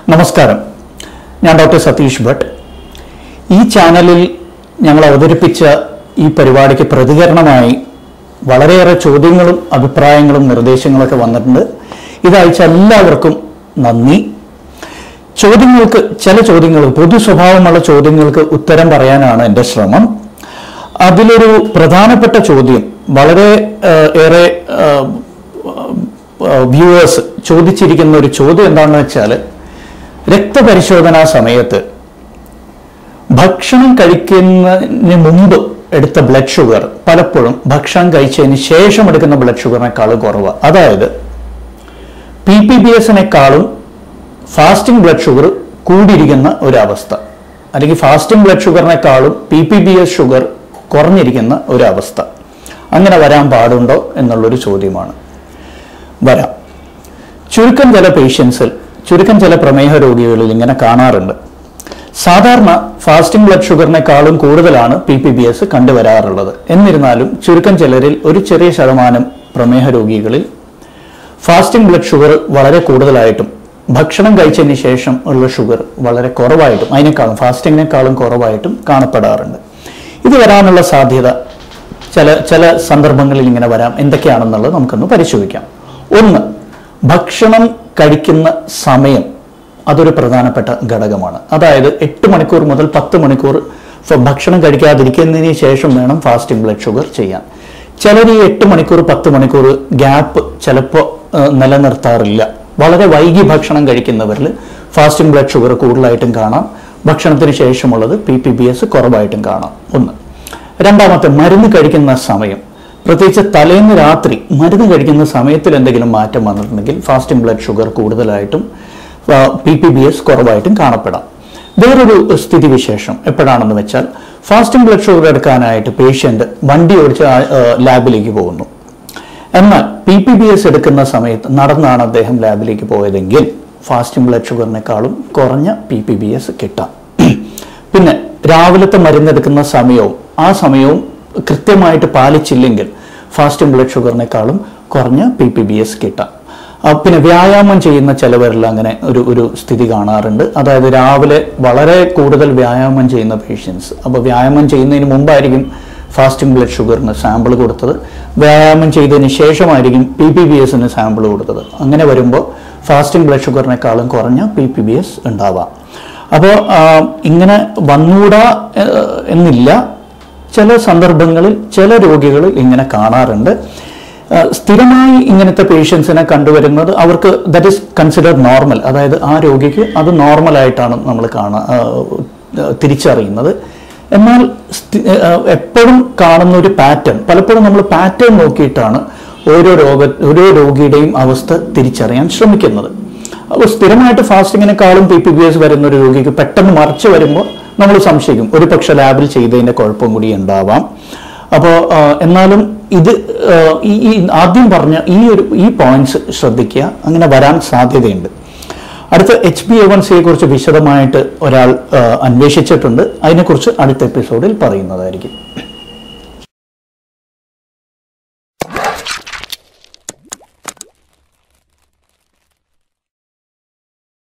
നമസ്കാരം ഞാൻ ഡോക്ടർ സതീഷ് ഭട്ട് ഈ ചാനലിൽ ഞങ്ങൾ അവതരിപ്പിച്ച ഈ പരിപാടിക്ക് പ്രതികരണമായി വളരെയേറെ ചോദ്യങ്ങളും അഭിപ്രായങ്ങളും നിർദ്ദേശങ്ങളൊക്കെ വന്നിട്ടുണ്ട് ഇതയച്ച എല്ലാവർക്കും നന്ദി ചോദ്യങ്ങൾക്ക് ചില ചോദ്യങ്ങൾ പൊതു സ്വഭാവമുള്ള ചോദ്യങ്ങൾക്ക് ഉത്തരം പറയാനാണ് എൻ്റെ ശ്രമം അതിലൊരു പ്രധാനപ്പെട്ട ചോദ്യം വളരെ ഏഹ്, ഏറെ വ്യൂവേഴ്സ് ചോദിച്ചിരിക്കുന്ന ഒരു ചോദ്യം എന്താണെന്ന് വെച്ചാൽ രക്തപരിശോധനാ സമയത്ത് ഭക്ഷണം കഴിക്കുന്നതിന് മുമ്പ് എടുത്ത ബ്ലഡ് ഷുഗർ പലപ്പോഴും ഭക്ഷണം കഴിച്ചതിന് ശേഷം എടുക്കുന്ന ബ്ലഡ് ഷുഗറിനേക്കാൾ കുറവ് അതായത് പി പി ബി എസിനേക്കാളും ഫാസ്റ്റിംഗ് ബ്ലഡ് ഷുഗർ കൂടിയിരിക്കുന്ന ഒരവസ്ഥ അല്ലെങ്കിൽ ഫാസ്റ്റിംഗ് ബ്ലഡ് ഷുഗറിനേക്കാളും P P B S sugar കുറഞ്ഞിരിക്കുന്ന ഒരവസ്ഥ അങ്ങനെ വരാൻ പാടുണ്ടോ എന്നുള്ളൊരു ചോദ്യമാണ് വരാം ചുരുക്കം ചില പേഷ്യൻസിൽ ചുരുക്കം ചില പ്രമേഹ രോഗികളിൽ ഇങ്ങനെ കാണാറുണ്ട് സാധാരണ ഫാസ്റ്റിംഗ് ബ്ലഡ് ഷുഗറിനേക്കാളും കൂടുതലാണ് പി പി ബി എസ് കണ്ടുവരാറുള്ളത് എന്നിരുന്നാലും ചുരുക്കം ചിലരിൽ ഒരു ചെറിയ ശതമാനം പ്രമേഹ രോഗികളിൽ ഫാസ്റ്റിംഗ് ബ്ലഡ് ഷുഗർ വളരെ കൂടുതലായിട്ടും ഭക്ഷണം കഴിച്ചതിന് ശേഷം ഉള്ള ഷുഗർ വളരെ കുറവായിട്ടും അതിനേക്കാളും ഫാസ്റ്റിങ്ങിനേക്കാളും കുറവായിട്ടും കാണപ്പെടാറുണ്ട് ഇത് വരാനുള്ള സാധ്യത ചില ചില സന്ദർഭങ്ങളിൽ ഇങ്ങനെ വരാം എന്തൊക്കെയാണെന്നുള്ളത് നമുക്കൊന്ന് പരിശോധിക്കാം ഒന്ന് ഭക്ഷണം കഴിക്കുന്ന സമയം അതൊരു പ്രധാനപ്പെട്ട ഘടകമാണ് അതായത് എട്ട് മണിക്കൂർ മുതൽ പത്ത് മണിക്കൂർ ഫ- ഭക്ഷണം കഴിക്കാതിരിക്കുന്നതിന് ശേഷം വേണം ഫാസ്റ്റിംഗ് ബ്ലഡ് ഷുഗർ ചെയ്യാൻ ചിലർ ഈ എട്ട് മണിക്കൂർ പത്ത് മണിക്കൂർ ഗ്യാപ്പ് ചിലപ്പോൾ നിലനിർത്താറില്ല വളരെ വൈകി ഭക്ഷണം കഴിക്കുന്നവരിൽ ഫാസ്റ്റിംഗ് ബ്ലഡ് ഷുഗർ കൂടുതലായിട്ടും കാണാം ഭക്ഷണത്തിന് ശേഷമുള്ളത് പി പി ബി എസ് കുറവായിട്ടും കാണാം ഒന്ന് രണ്ടാമത്തെ മരുന്ന് കഴിക്കുന്ന സമയം പ്രത്യേകിച്ച് തലേന്ന് രാത്രി മരുന്ന് കഴിക്കുന്ന സമയത്തിൽ എന്തെങ്കിലും മാറ്റം വന്നിട്ടുണ്ടെങ്കിൽ ഫാസ്റ്റിംഗ് ബ്ലഡ് ഷുഗർ കൂടുതലായിട്ടും പി പി ബി എസ് കുറവായിട്ടും കാണപ്പെടാം വേറൊരു സ്ഥിതിവിശേഷം എപ്പോഴാണെന്ന് വെച്ചാൽ ഫാസ്റ്റിംഗ് ബ്ലഡ് ഷുഗർ എടുക്കാനായിട്ട് പേഷ്യൻ്റ് വണ്ടി ഓടിച്ച് ആ, ആ, ലാബിലേക്ക് പോകുന്നു എന്നാൽ പി പി ബി എസ് എടുക്കുന്ന സമയത്ത് നടന്നാണ് അദ്ദേഹം ലാബിലേക്ക് പോയതെങ്കിൽ ഫാസ്റ്റിംഗ് ബ്ലഡ് ഷുഗറിനേക്കാളും കുറഞ്ഞ പി പി ബി എസ് കിട്ടാം പിന്നെ രാവിലത്തെ മരുന്നെടുക്കുന്ന സമയവും ആ സമയവും കൃത്യമായിട്ട് പാലിച്ചില്ലെങ്കിൽ ഫാസ്റ്റിംഗ് ബ്ലഡ് ഷുഗറിനേക്കാളും കുറഞ്ഞ പി പി ബി എസ് കിട്ടാം ആ, പിന്നെ വ്യായാമം ചെയ്യുന്ന ചിലവരിൽ അങ്ങനെ ഒരു ഒരു സ്ഥിതി കാണാറുണ്ട് അതായത് രാവിലെ വളരെ കൂടുതൽ വ്യായാമം ചെയ്യുന്ന പേഷ്യൻസ് അപ്പോൾ വ്യായാമം ചെയ്യുന്നതിന് മുമ്പായിരിക്കും ഫാസ്റ്റിംഗ് ബ്ലഡ് ഷുഗറിന് സാമ്പിൾ കൊടുത്തത് വ്യായാമം ചെയ്തതിന് ശേഷമായിരിക്കും പി പി ബി എസിന് സാമ്പിൾ കൊടുത്തത് അങ്ങനെ വരുമ്പോൾ ഫാസ്റ്റിംഗ് ബ്ലഡ് ഷുഗറിനേക്കാളും കുറഞ്ഞ പി പി ബി എസ് ഉണ്ടാവാം അപ്പോൾ ഇങ്ങനെ വന്നൂടാ ഏഹ്, എന്നില്ല ചില സന്ദർഭങ്ങളിൽ ചില രോഗികളിൽ ഇങ്ങനെ കാണാറുണ്ട് ആ, സ്ഥിരമായി ഇങ്ങനത്തെ പേഷ്യൻസിനെ കണ്ടുവരുന്നത് അവർക്ക് ദറ്റ് ഇസ് കൺസിഡർഡ് നോർമൽ അതായത് ആ രോഗിക്ക് അത് നോർമലായിട്ടാണ് നമ്മൾ കാണാ ആ, തിരിച്ചറിയുന്നത് എന്നാൽ സ്ഥി- ആ, എപ്പോഴും കാണുന്ന ഒരു പാറ്റേൺ പലപ്പോഴും നമ്മൾ പാറ്റേൺ നോക്കിയിട്ടാണ് ഓരോ രോഗ ഓരോ രോഗിയുടെയും അവസ്ഥ തിരിച്ചറിയാൻ ശ്രമിക്കുന്നത് അപ്പോൾ സ്ഥിരമായിട്ട് ഫാസ്റ്റിങ്ങിനേക്കാളും പി പി ബി എസ് വരുന്ന ഒരു രോഗിക്ക് പെട്ടെന്ന് മറിച്ച് വരുമ്പോൾ നമ്മൾ സംശയിക്കും ഒരു പക്ഷെ ലാബിൽ ചെയ്തതിൻ്റെ കുഴപ്പം കൂടി ഉണ്ടാവാം അപ്പോൾ എന്നാലും ഇത് ആ, ഈ ഈ ആദ്യം പറഞ്ഞ ഈ ഒരു ഈ പോയിന്റ്സ് ശ്രദ്ധിക്കുക അങ്ങനെ വരാൻ സാധ്യതയുണ്ട് അടുത്ത എച്ച് ബി എ വൺ സിയെ കുറിച്ച് വിശദമായിട്ട് ഒരാൾ ആ, അന്വേഷിച്ചിട്ടുണ്ട് അതിനെക്കുറിച്ച് അടുത്ത എപ്പിസോഡിൽ പറയുന്നതായിരിക്കും